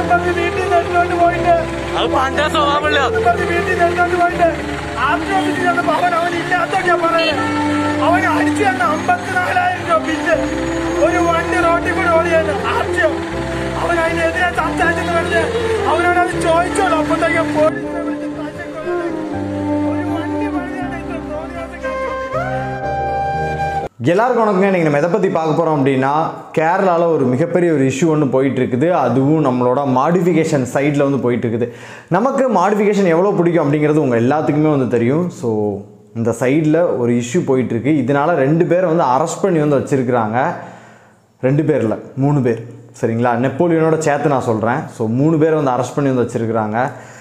പറഞ്ഞ് വീട്ടിൽ നിന്ന് എടുത്തോണ്ട് പോയിട്ട് അത് പണ്ടേ സ്വഭാവമില്ല എന്ന് പറഞ്ഞ് വീട്ടിൽ നിന്ന് എടുത്തോണ്ട് പോയിട്ട് ആശുപത്രിയിൽ ചെന്നപ്പോ അവൻ അവൻ ഇല്ലാത്തൊക്കെയാ പറയുന്നത് അവൻ അടിച്ചു തന്ന അമ്പത്തിനാലായിരം രൂപ ബില്ല് ഒരു വണ്ടി റോഡിൽ കൂടെ ഓടിയാണ് ആർട്ടിയോ അവൻ അതിനെതിരെ സംസാരിച്ചെന്ന് പറഞ്ഞ് അവനോട് അത് ചോദിച്ചോളൂ അപ്പോഴത്തേക്കും പോലീസിനെ വിളിച്ച് തല്ലിക്കൊല്ലുന്നത്. ഒരു വണ്ടി പണിയാണ് ഇത്ര തോന്നിയാസം കാണിച്ചത്. எல்லாருக்கும் வணக்கங்க இன்றைக்கி நம்ம எதை பற்றி பார்க்க போகிறோம் அப்படின்னா கேரளாவில் ஒரு மிகப்பெரிய ஒரு இஷ்யூ ஒன்று போயிட்டு இருக்குது அதுவும் நம்மளோட மாடிஃபிகேஷன் சைடில் வந்து போயிட்டு இருக்குது நமக்கு மாடிஃபிகேஷன் எவ்வளோ பிடிக்கும் அப்படிங்கிறது உங்கள் எல்லாத்துக்குமே வந்து தெரியும் ஸோ இந்த சைடில் ஒரு இஷ்யூ போயிட்டுருக்கு இதனால் ரெண்டு பேரை வந்து அரெஸ்ட் பண்ணி வந்து வச்சுருக்குறாங்க ரெண்டு பேரில் மூணு பேர் சரிங்களா நெப்போலியனோட சேர்த்து நான் சொல்கிறேன் ஸோ மூணு பேரை வந்து அரெஸ்ட் பண்ணி வந்து வச்சுருக்குறாங்க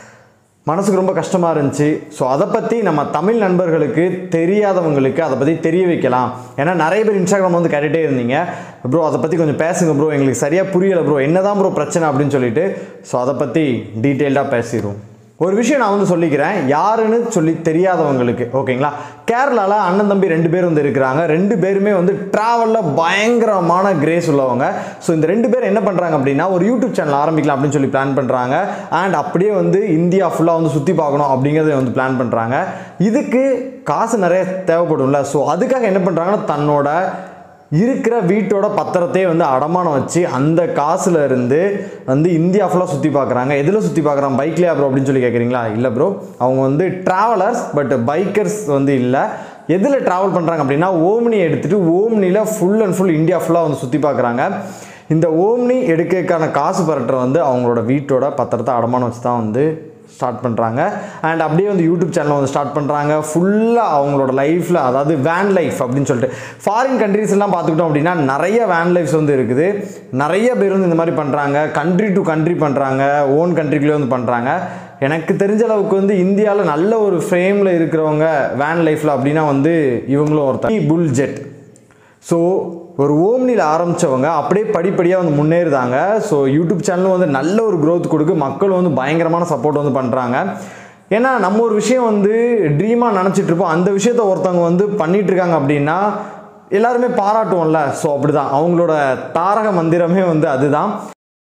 மனசுக்கு ரொம்ப கஷ்டமாக இருந்துச்சு ஸோ அதை பற்றி நம்ம தமிழ் நண்பர்களுக்கு தெரியாதவங்களுக்கு அதை பற்றி தெரிய வைக்கலாம் ஏன்னா நிறைய பேர் இன்ஸ்டாகிராம் வந்து கேட்டுகிட்டே இருந்தீங்க ப்ரோ அதை பற்றி கொஞ்சம் பேசுங்க ப்ரோ எங்களுக்கு சரியாக புரியலை ப்ரோ என்னதான் ப்ரோ பிரச்சனை அப்படின்னு சொல்லிட்டு ஸோ அதை பற்றி டீட்டெயில்டாக பேசிடுவோம் ஒரு விஷயம் நான் வந்து சொல்லிக்கிறேன் யாருன்னு சொல்லி தெரியாதவங்களுக்கு ஓகேங்களா கேரளாவில் அண்ணன் தம்பி ரெண்டு பேர் வந்து இருக்கிறாங்க ரெண்டு பேருமே வந்து ட்ராவலில் பயங்கரமான கிரேஸ் உள்ளவங்க ஸோ இந்த ரெண்டு பேர் என்ன பண்ணுறாங்க அப்படின்னா ஒரு யூடியூப் சேனல் ஆரம்பிக்கலாம் அப்படின்னு சொல்லி பிளான் பண்ணுறாங்க அண்ட் அப்படியே வந்து இந்தியா ஃபுல்லாக வந்து சுற்றி பார்க்கணும் அப்படிங்கிறத வந்து பிளான் பண்ணுறாங்க இதுக்கு காசு நிறைய தேவைப்படும்ல ஸோ அதுக்காக என்ன பண்ணுறாங்கன்னா தன்னோட இருக்கிற வீட்டோட பத்திரத்தையே வந்து அடமானம் வச்சு அந்த காசுல இருந்து வந்து இந்தியா ஃபுல்லாக சுற்றி பார்க்குறாங்க எதில் சுற்றி பார்க்குறாங்க பைக்லையா ப்ரோ அப்படின்னு சொல்லி கேட்குறீங்களா இல்லை ப்ரோ அவங்க வந்து ட்ராவலர்ஸ் பட் பைக்கர்ஸ் வந்து இல்லை எதில் ட்ராவல் பண்ணுறாங்க அப்படின்னா ஓம்னி எடுத்துகிட்டு ஓம்னியில் ஃபுல் அண்ட் ஃபுல் இந்தியா ஃபுல்லாக வந்து சுற்றி பார்க்குறாங்க இந்த ஓம்னி எடுக்கிறதுக்கான காசு பரட்டுற வந்து அவங்களோட வீட்டோட பத்திரத்தை அடமானம் வச்சு தான் வந்து ஸ்டார்ட் பண்ணுறாங்க அண்ட் அப்படியே வந்து யூடியூப் சேனல் வந்து ஸ்டார்ட் பண்ணுறாங்க ஃபுல்லாக அவங்களோட லைஃப்பில் அதாவது வேன் லைஃப் அப்படின்னு சொல்லிட்டு ஃபாரின் கண்ட்ரீஸ் எல்லாம் பார்த்துக்கிட்டோம் அப்படின்னா நிறைய வேன் லைஃப்ஸ் வந்து இருக்குது நிறைய பேர் வந்து இந்த மாதிரி பண்ணுறாங்க கண்ட்ரி டு கண்ட்ரி பண்ணுறாங்க ஓன் கண்ட்ரிக்குள்ளே வந்து பண்ணுறாங்க எனக்கு தெரிஞ்ச அளவுக்கு வந்து இந்தியாவில் நல்ல ஒரு ஃப்ரேமில் இருக்கிறவங்க வேன் லைஃப்பில் அப்படின்னா வந்து இவங்களும் ஒருத்தர் புல் ஜெட் ஸோ ஒரு ஓம்னியில் ஆரம்பித்தவங்க அப்படியே படிப்படியாக வந்து முன்னேறுதாங்க ஸோ யூடியூப் சேனலும் வந்து நல்ல ஒரு growth கொடுக்கு மக்கள் வந்து பயங்கரமான சப்போர்ட் வந்து பண்ணுறாங்க ஏன்னா நம்ம ஒரு விஷயம் வந்து ட்ரீமாக நினச்சிட்டு இருப்போம் அந்த விஷயத்த ஒருத்தவங்க வந்து பண்ணிட்டு இருக்காங்க அப்படின்னா எல்லாருமே பாராட்டுவோம்ல ஸோ அப்படிதான் அவங்களோட தாரக மந்திரமே வந்து அதுதான்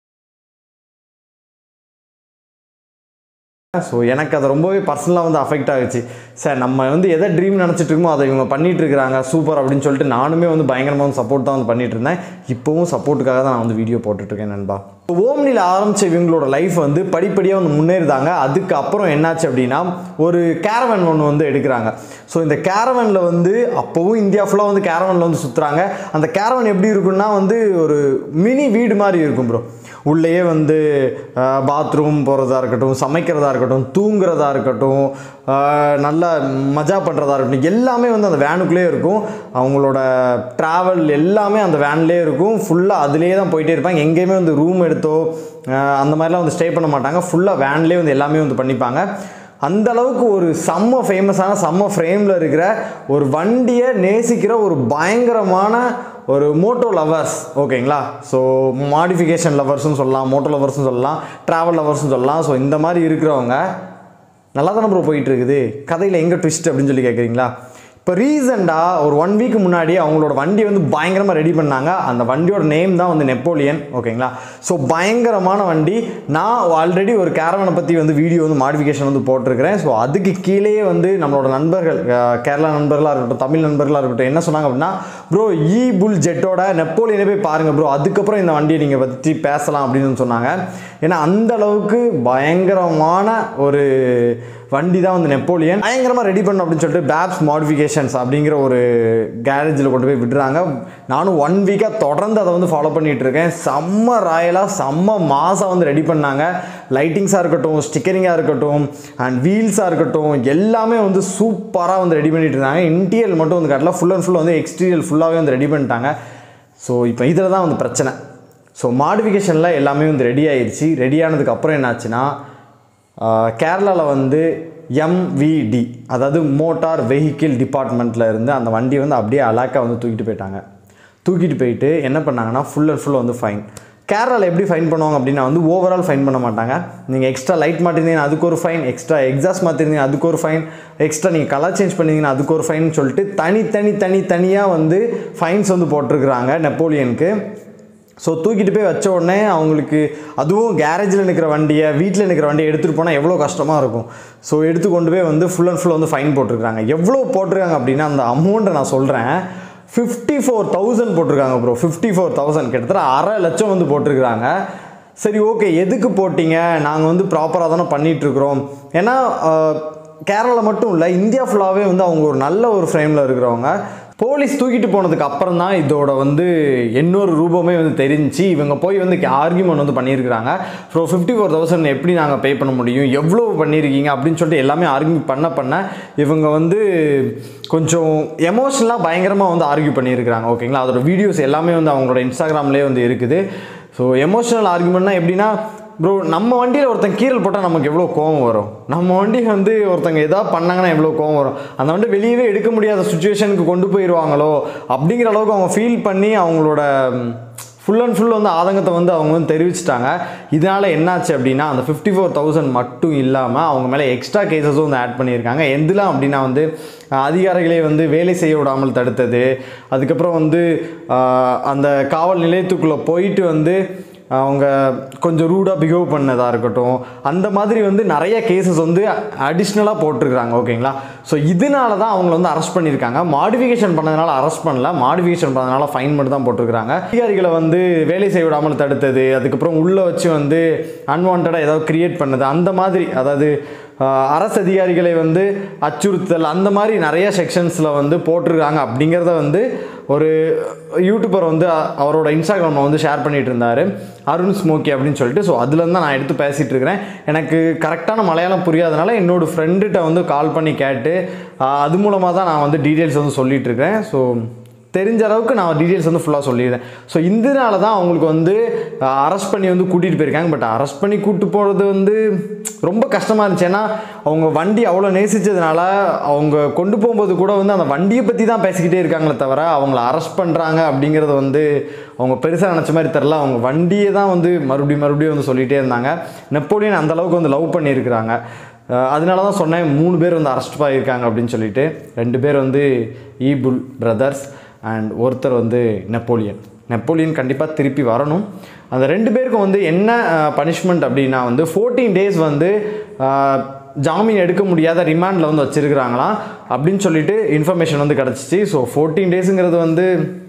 ஸோ எனக்கு அது ரொம்பவே பர்சனலாக வந்து அஃபெக்ட் ஆகுச்சு சார் நம்ம வந்து எதை ட்ரீம் நினச்சிட்டு இருக்கோமோ அதை இவங்க பண்ணிட்டு இருக்கிறாங்க சூப்பர் அப்படின்னு சொல்லிட்டு நானுமே வந்து பயங்கரமாக வந்து சப்போர்ட் தான் வந்து பண்ணிட்டு இருந்தேன் இப்போவும் சப்போர்ட்டுக்காக தான் நான் வந்து வீடியோ போட்டுட்ருக்கேன் நண்பா ஓம்னியில் ஆரம்பித்த இவங்களோட லைஃப் வந்து படிப்படியாக வந்து முன்னேறுதாங்க அதுக்கப்புறம் என்னாச்சு அப்படின்னா ஒரு கேரவன் ஒன்று வந்து எடுக்கிறாங்க ஸோ இந்த கேரவனில் வந்து அப்போவும் இந்தியா ஃபுல்லாக வந்து கேரவனில் வந்து சுற்றுறாங்க அந்த கேரவன் எப்படி இருக்குன்னா வந்து ஒரு மினி வீடு மாதிரி இருக்கும் ப்ரோ உள்ளேயே வந்து பாத்ரூம் போகிறதா இருக்கட்டும் சமைக்கிறதா இருக்கட்டும் தூங்குறதா இருக்கட்டும் ஆஹ் நல்லா மஜா பண்ணுறதா இருக்கட்டும் எல்லாமே வந்து அந்த வேனுக்குள்ளேயே இருக்கும் அவங்களோட ட்ராவல் எல்லாமே அந்த வேன்லேயே இருக்கும் ஃபுல்லாக அதுலேயே தான் போயிட்டே இருப்பாங்க எங்கேயுமே வந்து ரூம் எடுத்தோ ஆஹ் அந்த மாதிரிலாம் வந்து ஸ்டே பண்ண மாட்டாங்க ஃபுல்லாக வேன்லேயே வந்து எல்லாமே வந்து பண்ணிப்பாங்க அந்த அளவுக்கு ஒரு செம்ம ஃபேமஸான செம்ம ஃப்ரேமில் இருக்கிற ஒரு வண்டியை நேசிக்கிற ஒரு பயங்கரமான ஒரு மோட்டோ லவர்ஸ் ஓகேங்களா ஸோ மாடிஃபிகேஷன் லவர்ஸ்னு சொல்லலாம் மோட்டோ லவர்ஸ்னு சொல்லலாம் ட்ராவல் லவர்ஸ்னு சொல்லலாம் ஸோ இந்த மாதிரி இருக்கிறவங்க நல்லா தானே ப்ரோ போயிட்டு இருக்குது கதையில் எங்கே ட்விஸ்ட் அப்படின்னு சொல்லி கேட்குறீங்களா இப்போ ரீசெண்டாக ஒரு ஒன் வீக் முன்னாடி அவங்களோட வண்டி வந்து பயங்கரமாக ரெடி பண்ணாங்க அந்த வண்டியோட நேம் தான் வந்து நெப்போலியன் ஓகேங்களா ஸோ பயங்கரமான வண்டி நான் ஆல்ரெடி ஒரு கேரவனை பற்றி வந்து வீடியோ வந்து மாடிஃபிகேஷன் வந்து போட்டிருக்கிறேன் ஸோ அதுக்கு கீழேயே வந்து நம்மளோட நண்பர்கள் அஹ், கேரளா நண்பர்களாக இருக்கட்டும் தமிழ் நண்பர்களாக இருக்கட்டும் என்ன சொன்னாங்க அப்படின்னா ப்ரோ இ புல் ஜெட்டோட நெப்போலியனை போய் பாருங்கள் ப்ரோ அதுக்கப்புறம் இந்த வண்டியை நீங்கள் பற்றி பேசலாம் அப்படின்னு சொன்னாங்க ஏன்னா அந்த அளவுக்கு பயங்கரமான ஒரு வண்டி தான் வந்து நெப்போலியன் பயங்கரமாக ரெடி பண்ணும் அப்படின்னு சொல்லிட்டு பேப்ஸ் மாடிஃபிகேஷன்ஸ் அப்படிங்கிற ஒரு கேரேஜில் கொண்டு போய் விடுறாங்க நானும் ஒன் வீக்காக தொடர்ந்து அதை வந்து ஃபாலோ பண்ணிட்டு இருக்கேன் செம்ம ராயலாக செம்ம மாசாக வந்து ரெடி பண்ணாங்க லைட்டிங்ஸாக இருக்கட்டும் ஸ்டிக்கரிங்காக இருக்கட்டும் அண்ட் வீல்ஸாக இருக்கட்டும் எல்லாமே வந்து சூப்பராக வந்து ரெடி பண்ணிட்டு இருந்தாங்க இன்டீரியல் மட்டும் வந்து காட்டல ஃபுல் அண்ட் ஃபுல் வந்து எக்ஸ்டீரியல் ஃபுல்லாகவே வந்து ரெடி பண்ணிட்டாங்க ஸோ இப்போ இதில் தான் வந்து பிரச்சனை ஸோ மாடிஃபிகேஷனில் எல்லாமே வந்து ரெடி ஆயிடுச்சு ரெடி ஆனதுக்கு அப்புறம் என்னாச்சுன்னா கேரளாவில் வந்து எம்விடி அதாவது மோட்டார் வெஹிக்கிள் டிபார்ட்மெண்ட்டில் இருந்து அந்த வண்டியை வந்து அப்படியே அலாக்காக வந்து தூக்கிட்டு போயிட்டாங்க தூக்கிட்டு போயிட்டு என்ன பண்ணாங்கன்னா ஃபுல் அண்ட் ஃபுல் வந்து ஃபைன் கேரளாவில் எப்படி ஃபைன் பண்ணுவாங்க அப்படின்னா வந்து ஓவரால் ஃபைன் பண்ண மாட்டாங்க நீங்கள் எக்ஸ்ட்ரா லைட் மாட்டிருந்தீங்கன்னா அதுக்கு ஒரு ஃபைன் எக்ஸ்ட்ரா எக்ஸாஸ்ட் மாற்றிருந்தீங்க அதுக்கு ஒரு ஃபைன் எக்ஸ்ட்ரா நீங்கள் கலர் சேஞ்ச் பண்ணிங்கன்னா அதுக்கு ஒரு ஃபைன் சொல்லிட்டு தனி தனி தனி தனியாக வந்து ஃபைன்ஸ் வந்து போட்டிருக்கிறாங்க நெப்போலியனுக்கு ஸோ தூக்கிட்டு போய் வச்ச உடனே அவங்களுக்கு அதுவும் கேரேஜில் நிற்கிற வண்டியை வீட்டில் நிற்கிற வண்டியை எடுத்துகிட்டு போனால் எவ்வளோ கஷ்டமாக இருக்கும் ஸோ எடுத்து கொண்டு போய் வந்து ஃபுல் அண்ட் ஃபுல் வந்து ஃபைன் போட்டிருக்காங்க எவ்வளோ போட்டிருக்காங்க அப்படின்னா அந்த அமௌண்ட்டை நான் சொல்கிறேன் ஃபிஃப்டி ஃபோர் தௌசண்ட் போட்டிருக்காங்க ப்ரோ ஃபிஃப்டி ஃபோர் தௌசண்ட் கிட்டத்தட்ட அரை லட்சம் வந்து போட்டிருக்கிறாங்க சரி ஓகே எதுக்கு போட்டீங்க நாங்கள் வந்து ப்ராப்பராக தானே பண்ணிகிட்ருக்குறோம் ஏன்னா கேரளா மட்டும் இல்லை இந்தியா ஃபுல்லாகவே வந்து அவங்க ஒரு நல்ல ஒரு ஃப்ரேமில் இருக்கிறவங்க போலீஸ் தூக்கிட்டு போனதுக்கு அப்புறம் தான் இதோட வந்து இன்னொரு ரூபமே வந்து தெரிஞ்சு இவங்க போய் வந்து ஆர்கியூமெண்ட் வந்து பண்ணியிருக்கிறாங்க ஸோ ஃபிஃப்டி ஃபோர் தௌசண்ட் எப்படி நாங்கள் பே பண்ண முடியும் எவ்வளோ பண்ணியிருக்கீங்க அப்படின்னு சொல்லிட்டு எல்லாமே ஆர்கியூ பண்ண பண்ண இவங்க வந்து கொஞ்சம் எமோஷனலாக பயங்கரமாக வந்து ஆர்கியூ பண்ணியிருக்கிறாங்க ஓகேங்களா அதோட வீடியோஸ் எல்லாமே வந்து அவங்களோட இன்ஸ்டாகிராம்லேயே வந்து இருக்குது ஸோ எமோஷனல் ஆர்குமெண்ட்னா எப்படின்னா ப்ரோ நம்ம வண்டியில் ஒருத்தன் கீரல் போட்டால் நமக்கு எவ்வளோ கோவம் வரும் நம்ம வண்டி வந்து ஒருத்தங்க எதாவது பண்ணாங்கன்னா எவ்வளோ கோவம் வரும் அந்த வண்டி வெளியவே எடுக்க முடியாத சுச்சுவேஷனுக்கு கொண்டு போயிடுவாங்களோ அப்படிங்கிற அளவுக்கு அவங்க ஃபீல் பண்ணி அவங்களோட ஃபுல் அண்ட் ஃபுல் வந்து ஆதங்கத்தை வந்து அவங்க வந்து தெரிவிச்சிட்டாங்க இதனால் என்னாச்சு அப்படின்னா அந்த ஃபிஃப்டி ஃபோர் தௌசண்ட் மட்டும் இல்லாமல் அவங்க மேலே எக்ஸ்ட்ரா கேசஸும் வந்து ஆட் பண்ணியிருக்காங்க எந்தெல்லாம் அப்படின்னா வந்து அஹ், அதிகாரிகளை வந்து வேலை செய்ய விடாமல் தடுத்தது அதுக்கப்புறம் வந்து அஹ், அந்த காவல் நிலையத்துக்குள்ளே போயிட்டு வந்து அவங்க கொஞ்சம் ரூடாக பிஹேவ் பண்ணதாக இருக்கட்டும் அந்த மாதிரி வந்து நிறைய கேசஸ் வந்து அடிஷ்னலாக போட்டிருக்கிறாங்க ஓகேங்களா ஸோ இதனால தான் அவங்கள வந்து அரெஸ்ட் பண்ணியிருக்காங்க மாடிஃபிகேஷன் பண்ணதுனால அரெஸ்ட் பண்ணல மாடிஃபிகேஷன் பண்ணதுனால ஃபைன் மட்டும் தான் போட்டிருக்கிறாங்க அதிகாரிகளை வந்து வேலை செய்ய விடாமல் தடுத்தது அதுக்கப்புறம் உள்ளே வச்சு வந்து அன்வான்டாக ஏதாவது கிரியேட் பண்ணது அந்த மாதிரி அதாவது ஆஹ், அரசு அதிகாரிகளை வந்து அச்சுறுத்தல் அந்த மாதிரி நிறைய செக்ஷன்ஸில் வந்து போட்டிருக்காங்க அப்படிங்கிறத வந்து ஒரு யூடியூபர் வந்து அ- அவரோட இன்ஸ்டாகிராமில் வந்து ஷேர் பண்ணிட்டு இருந்தார் அருண் ஸ்மோக்கி அப்படின்னு சொல்லிட்டு ஸோ அதுலேருந்து தான் நான் எடுத்து பேசிகிட்டு இருக்கிறேன் எனக்கு கரெக்டான மலையாளம் புரியாதனால என்னோட ஃப்ரெண்டுகிட்ட வந்து கால் பண்ணி கேட்டு ஆஹ், அது மூலமாக தான் நான் வந்து டீட்டெயில்ஸ் வந்து சொல்லிட்டு இருக்கேன் ஸோ தெரிஞ்ச அளவுக்கு நான் டீட்டெயில்ஸ் வந்து ஃபுல்லாக சொல்லிடுறேன் ஸோ இதனால தான் அவங்களுக்கு வந்து அரெஸ்ட் பண்ணி வந்து கூட்டிகிட்டு போயிருக்காங்க பட் அரெஸ்ட் பண்ணி கூட்டு போகிறது வந்து ரொம்ப கஷ்டமாக இருந்துச்சு ஏன்னா அவங்க வண்டி அவ்வளோ நேசிச்சதுனால அவங்க கொண்டு போகும்போது கூட வந்து அந்த வண்டியை பற்றி தான் பேசிக்கிட்டே இருக்காங்களே தவிர அவங்கள அரெஸ்ட் பண்ணுறாங்க அப்படிங்கிறத வந்து அவங்க பெருசாக நினச்ச மாதிரி தெரில அவங்க வண்டியை தான் வந்து மறுபடியும் மறுபடியும் வந்து சொல்லிகிட்டே இருந்தாங்க நெப்போலியன் அந்த அளவுக்கு வந்து லவ் பண்ணியிருக்கிறாங்க அஹ் அதனால தான் சொன்னேன் மூணு பேர் வந்து அரெஸ்ட் ஆகியிருக்காங்க அப்படின்னு சொல்லிட்டு ரெண்டு பேர் வந்து ஈபுல் பிரதர்ஸ் அண்ட் ஒருத்தர் வந்து நெப்போலியன் நெப்போலியன் கண்டிப்பாக திருப்பி வரணும் அந்த ரெண்டு பேருக்கும் வந்து என்ன பனிஷ்மெண்ட் அப்படின்னா வந்து ஃபோர்டீன் டேஸ் வந்து அஹ், ஜாமீன் எடுக்க முடியாத ரிமாண்டில் வந்து வச்சுருக்கிறாங்களாம் அப்படின்னு சொல்லிட்டு இன்ஃபர்மேஷன் வந்து கிடச்சிச்சு ஸோ ஃபோர்டீன் டேஸுங்கிறது வந்து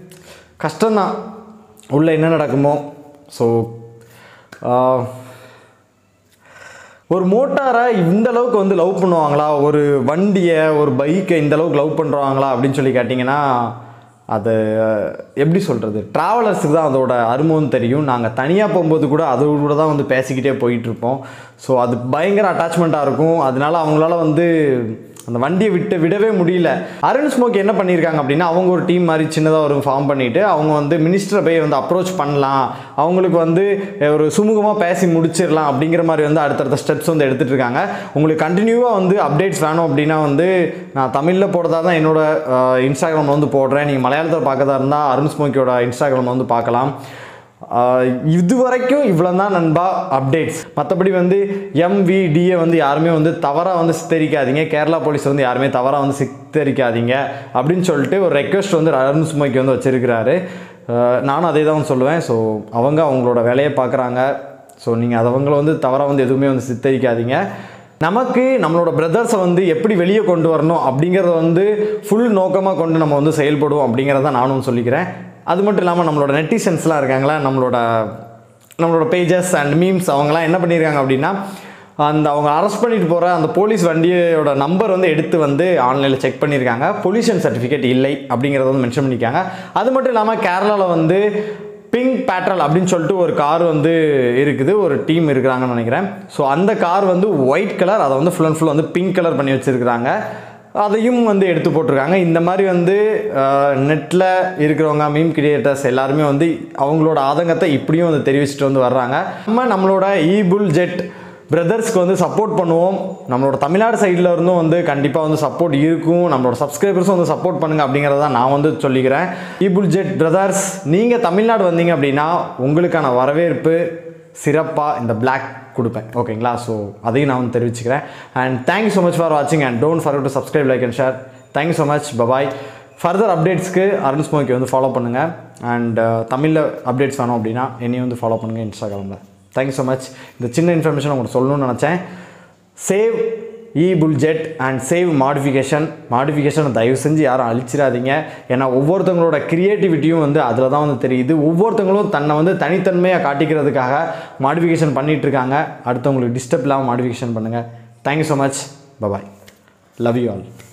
கஷ்டம்தான் உள்ளே என்ன நடக்குமோ ஸோ ஒரு மோட்டாரை இந்த அளவுக்கு வந்து லவ் பண்ணுவாங்களா ஒரு வண்டியை ஒரு பைக்கை இந்த அளவுக்கு லவ் பண்ணுறாங்களா அப்படின்னு சொல்லி கேட்டிங்கன்னா அது அஹ், எப்படி சொல்கிறது ட்ராவலர்ஸுக்கு தான் அதோட அருமம் தெரியும் நாங்கள் தனியாக போகும்போது கூட அதோட கூட தான் வந்து பேசிக்கிட்டே போயிட்டுருப்போம் ஸோ அது பயங்கர அட்டாச்மெண்ட்டாக இருக்கும் அதனால அவங்களால வந்து அந்த வண்டியை விட்டு விடவே முடியல அருண் ஸ்மோக் என்ன பண்ணியிருக்காங்க அப்படின்னா அவங்க ஒரு டீம் மாதிரி சின்னதாக ஒரு ஃபார்ம் பண்ணிட்டு அவங்க வந்து மினிஸ்டரை போய் வந்து அப்ரோச் பண்ணலாம் அவங்களுக்கு வந்து ஒரு சுமூகமாக பேசி முடிச்சிடலாம் அப்படிங்கிற மாதிரி வந்து அடுத்தடுத்த ஸ்டெப்ஸ் வந்து எடுத்துகிட்டு இருக்காங்க உங்களுக்கு கண்டினியூவாக வந்து அப்டேட்ஸ் வேணும் அப்படின்னா வந்து நான் தமிழில் போடுறதா தான் என்னோட இன்ஸ்டாகிராமில் வந்து போடுறேன் நீங்கள் மலையாளத்தில் பார்க்கறதா இருந்தால் அருண் ஸ்மோக்கியோட இன்ஸ்டாகிராமில் வந்து பார்க்கலாம் ஆஹ் இது வரைக்கும் இவ்வளோ தான் நண்பா அப்டேட்ஸ் மற்றபடி வந்து எம்விடியை வந்து யாருமே வந்து தவறாக வந்து சித்தரிக்காதீங்க கேரளா போலீஸ் வந்து யாருமே தவறாக வந்து சித்தரிக்காதீங்க அப்படின்னு சொல்லிட்டு ஒரு ரெக்வெஸ்ட் வந்து அருண் சுமைக்கு வந்து வச்சிருக்கிறாரு ஆஹ் நானும் அதே தான் சொல்லுவேன் ஸோ அவங்க அவங்களோட வேலையை பார்க்குறாங்க ஸோ நீங்கள் அது அவங்கள வந்து தவறாக வந்து எதுவுமே வந்து சித்தரிக்காதீங்க நமக்கு நம்மளோட பிரதர்ஸை வந்து எப்படி வெளியே கொண்டு வரணும் அப்படிங்கிறத வந்து ஃபுல் நோக்கமாக கொண்டு நம்ம வந்து செயல்படுவோம் அப்படிங்கிறத நானும் சொல்லிக்கிறேன் அது மட்டும் இல்லாமல் நம்மளோட நெட்டிசன்ஸ்லாம் இருக்காங்களா நம்மளோட நம்மளோட பேஜஸ் அண்ட் மீம்ஸ் அவங்கலாம் என்ன பண்ணியிருக்காங்க அப்படின்னா அந்த அவங்க அரெஸ்ட் பண்ணிட்டு போகிற அந்த போலீஸ் வண்டியோட நம்பர் வந்து எடுத்து வந்து ஆன்லைனில் செக் பண்ணியிருக்காங்க பொல்யூஷன் சர்டிஃபிகேட் இல்லை அப்படிங்கிறத வந்து மென்ஷன் பண்ணியிருக்காங்க அது மட்டும் இல்லாமல் கேரளாவில் வந்து பிங்க் பேட்ரல் அப்படின்னு சொல்லிட்டு ஒரு கார் வந்து இருக்குது ஒரு டீம் இருக்கிறாங்கன்னு நினைக்கிறேன் ஸோ அந்த கார் வந்து ஒயிட் கலர் அதை வந்து ஃபுல் அண்ட் ஃபுல் வந்து பிங்க் கலர் பண்ணி வச்சுருக்கிறாங்க அதையும் வந்து எடுத்து போட்டிருக்காங்க இந்த மாதிரி வந்து நெட்டில் இருக்கிறவங்க மீம் கிரியேட்டர்ஸ் எல்லாருமே வந்து அவங்களோட ஆதங்கத்தை இப்படியும் வந்து தெரிவிச்சுட்டு வந்து வர்றாங்க நம்ம நம்மளோட ஈபுல் ஜெட் பிரதர்ஸ்க்கு வந்து சப்போர்ட் பண்ணுவோம் நம்மளோட தமிழ்நாடு சைடில் இருந்தும் வந்து கண்டிப்பாக வந்து சப்போர்ட் இருக்கும் நம்மளோட சப்ஸ்கிரைபர்ஸும் வந்து சப்போர்ட் பண்ணுங்க அப்படிங்கிறத நான் வந்து சொல்லிக்கிறேன் ஈபுல் ஜெட் பிரதர்ஸ் நீங்கள் தமிழ்நாடு வந்தீங்க அப்படின்னா உங்களுக்கான வரவேற்பு சிறப்பாக இந்த Black கொடுப்பேன் ஓகேங்களா ஸோ அதையும் நான் வந்து தெரிவிச்சுக்கிறேன் and thank you so much for வாட்சிங் and don't forget to subscribe like and share thank you so much bye bye further அப்டேட்ஸ்க்கு அருண் ஸ்மோக்கி வந்து ஃபாலோ பண்ணுங்கள் அண்ட் தமிழில் அப்டேட்ஸ் வேணும் அப்படின்னா என்னையும் வந்து ஃபாலோ பண்ணுங்கள் இன்ஸ்டாகிராமில் தேங்க்யூ ஸோ மச் இந்த சின்ன இன்ஃபர்மேஷன் உங்களுக்கு சொல்லணும்னு நினச்சேன் சேவ் இ புல்ஜெட் அண்ட் சேவ் மாடிஃபிகேஷன் மாடிஃபிகேஷனை தயவு செஞ்சு யாரும் அழிச்சிடாதீங்க ஏன்னா ஒவ்வொருத்தவங்களோட க்ரியேட்டிவிட்டியும் வந்து அதில் தான் வந்து தெரியுது ஒவ்வொருத்தவங்களும் தன்னை வந்து தனித்தன்மையாக காட்டிக்கிறதுக்காக மாடிஃபிகேஷன் பண்ணிகிட்டு இருக்காங்க அடுத்தவங்களுக்கு டிஸ்டர்ப் இல்லாமல் மாடிஃபிகேஷன் பண்ணுங்கள் thank you so much bye bye love you all